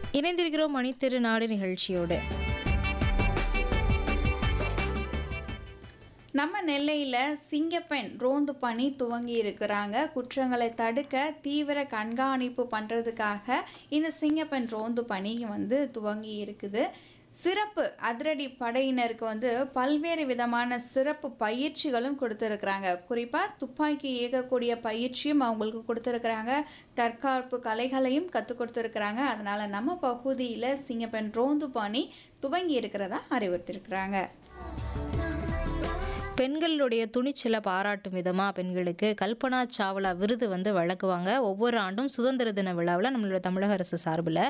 இணைந்திருக்கிறோம் மணித்திருநாடு நிகழ்ச்சியோடு நம்ம நெல்லையில் சிங்கப்பெண் ரோந்து பணி துவங்கி இருக்கிறாங்க குற்றங்களை தடுக்க தீவிர கண்காணிப்பு பண்ணுறதுக்காக இந்த சிங்கப்பெண் ரோந்து பணி வந்து துவங்கி இருக்குது சிறப்பு அதிரடி படையினருக்கு வந்து பல்வேறு விதமான சிறப்பு பயிற்சிகளும் கொடுத்துருக்குறாங்க குறிப்பாக துப்பாக்கி இயக்கக்கூடிய பயிற்சியும் அவங்களுக்கு கொடுத்துருக்குறாங்க தற்காப்பு கலைகளையும் கற்றுக் கொடுத்துருக்குறாங்க அதனால் நம்ம பகுதியில் சிங்கப்பெண் ரோந்து பணி துவங்கி இருக்கிறதா அறிவுறுத்திருக்கிறாங்க பெண்களுடைய துணிச்சலை பாராட்டும் விதமாக பெண்களுக்கு கல்பனா சாவ்லா விருது வந்து வழங்குவாங்க ஒவ்வொரு ஆண்டும் சுதந்திர தின விழாவில் நம்மளோட தமிழக அரசு சார்பில்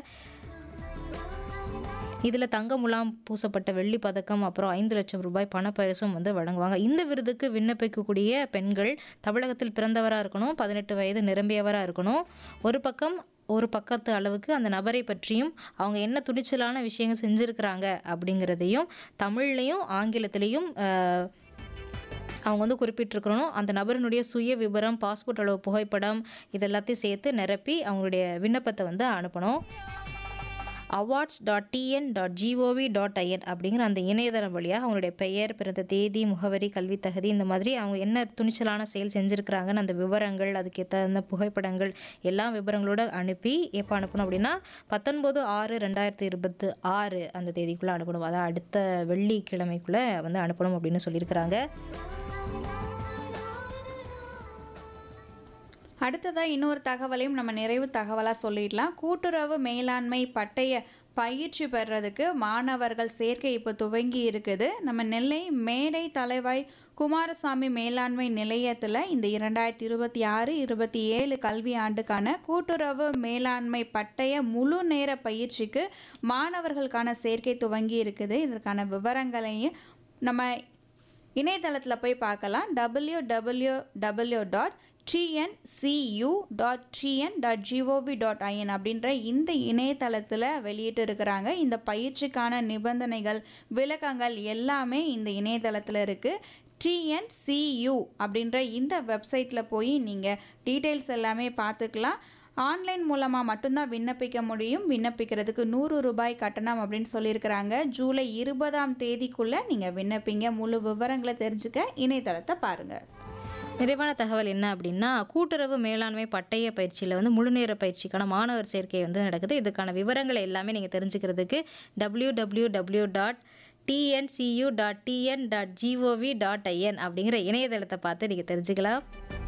இதில் தங்க முலாம் பூசப்பட்ட வெள்ளி பதக்கம் அப்புறம் ஐந்து லட்சம் ரூபாய் பணப்பரிசும் வந்து வழங்குவாங்க இந்த விருதுக்கு விண்ணப்பிக்கக்கூடிய பெண்கள் தமிழகத்தில் பிறந்தவராக இருக்கணும் பதினெட்டு வயது நிரம்பியவராக இருக்கணும் ஒரு பக்கம் ஒரு பக்கத்து அளவுக்கு அந்த நபரை பற்றியும் அவங்க என்ன துணிச்சலான விஷயங்கள் செஞ்சுருக்கிறாங்க அப்படிங்கிறதையும் தமிழ்லையும் ஆங்கிலத்திலையும் அஹ், அவங்க வந்து குறிப்பிட்டிருக்கணும் அந்த நபரினுடைய சுய விவரம் பாஸ்போர்ட் அளவு புகைப்படம் இது எல்லாத்தையும் சேர்த்து நிரப்பி அவங்களுடைய விண்ணப்பத்தை வந்து அனுப்பணும் awards dot T N dot G O V dot I N அப்படிங்கிற அந்த இணையதளம் வழியாக அவங்களுடைய பெயர் பிறந்த தேதி முகவரி கல்வி தகுதி இந்த மாதிரி அவங்க என்ன துணிச்சலான செயல் செஞ்சுருக்கிறாங்கன்னு அந்த விவரங்கள் அதுக்கு தகுந்த புகைப்படங்கள் எல்லா விவரங்களோட அனுப்பி எப்போ அனுப்பணும் அப்படின்னா பத்தொன்பது ஆறு ரெண்டாயிரத்தி இருபத்து ஆறு அந்த தேதிக்குள்ளே அனுப்பணும் அதாவது அடுத்த வெள்ளிக்கிழமைக்குள்ளே வந்து அனுப்பணும் அப்படின்னு சொல்லியிருக்கிறாங்க அடுத்ததாக இன்னொரு தகவலையும் நம்ம நிறைவு தகவலாக சொல்லிடலாம் கூட்டுறவு மேலாண்மை பட்டய பயிற்சி பெறதுக்கு மாணவர்கள் சேர்க்கை இப்போ துவங்கி இருக்குது நம்ம நெல்லை மேடை தலைவாய் குமாரசாமி மேலாண்மை நிலையத்தில் இந்த இரண்டாயிரத்தி இருபத்தி ஆறு இருபத்தி ஏழு கல்வி ஆண்டுக்கான கூட்டுறவு மேலாண்மை பட்டய முழு நேர பயிற்சிக்கு மாணவர்களுக்கான சேர்க்கை துவங்கி இருக்குது இதற்கான விவரங்களையும் நம்ம இணையதளத்தில் போய் பார்க்கலாம் W W W dot T N C U dot T N dot G O V dot I N அப்படின்ற இந்த இணையதளத்தில் வெளியிட்டு இருக்கிறாங்க இந்த பயிற்சிக்கான நிபந்தனைகள் விளக்கங்கள் எல்லாமே இந்த இணையதளத்தில் இருக்குது டிஎன்சியூ அப்படின்ற இந்த வெப்சைட்டில் போய் நீங்கள் டீட்டெயில்ஸ் எல்லாமே பார்த்துக்கலாம் ஆன்லைன் மூலமாக மட்டும்தான் விண்ணப்பிக்க முடியும் விண்ணப்பிக்கிறதுக்கு நூறு ரூபாய் கட்டணம் அப்படின்னு சொல்லியிருக்கிறாங்க ஜூலை இருபதாம் தேதிக்குள்ளே நீங்கள் விண்ணப்பிங்க முழு விவரங்களை தெரிஞ்சுக்க இணையதளத்தை பாருங்கள் நிறைவான தகவல் என்ன அப்படின்னா கூட்டுறவு மேலாண்மை பட்டய பயிற்சியில் வந்து முழுநேர பயிற்சிக்கான மாணவர் சேர்க்கை வந்து நடக்குது இதுக்கான விவரங்களை எல்லாமே நீங்கள் தெரிஞ்சுக்கிறதுக்கு W W W dot T N C U dot T N dot G O V dot I N அப்படிங்கிற இணையதளத்தை பார்த்து நீங்கள் தெரிஞ்சுக்கலாம்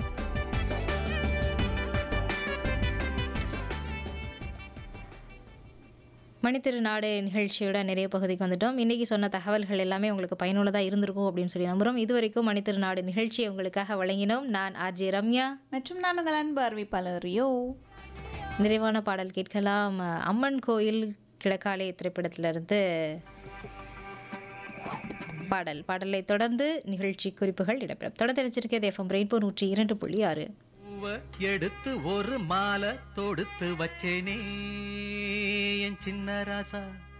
மணித்திரு நாடு நிகழ்ச்சியோட நிறைய பகுதிக்கு வந்துட்டோம் இன்றைக்கி சொன்ன தகவல்கள் எல்லாமே உங்களுக்கு பயனுள்ளதாக இருந்திருக்கும் அப்படின்னு சொல்லி நம்புகிறோம் இதுவரைக்கும் மணித்திரு நாடு நிகழ்ச்சியை உங்களுக்காக வழங்கினோம் நான் ஆர்ஜே ரம்யா மற்றும் நான் உங்கள் அன்பு அறிவிப்பாளர் யோ நிறைவான பாடல் கேட்கலாம் அம்மன் கோயில் கிழக்காலே திரைப்படத்திலிருந்து பாடல் பாடலை தொடர்ந்து நிகழ்ச்சி குறிப்புகள் இடம்பெறும் தொடர்ந்து நினைச்சிருக்கிறது எஃப்எம் ரெயின்போ நூற்றி இரண்டு புள்ளி ஆறு பூவ எடுத்து ஒரு மாலை தொடுத்து வச்சேனே என் சின்ன ராசா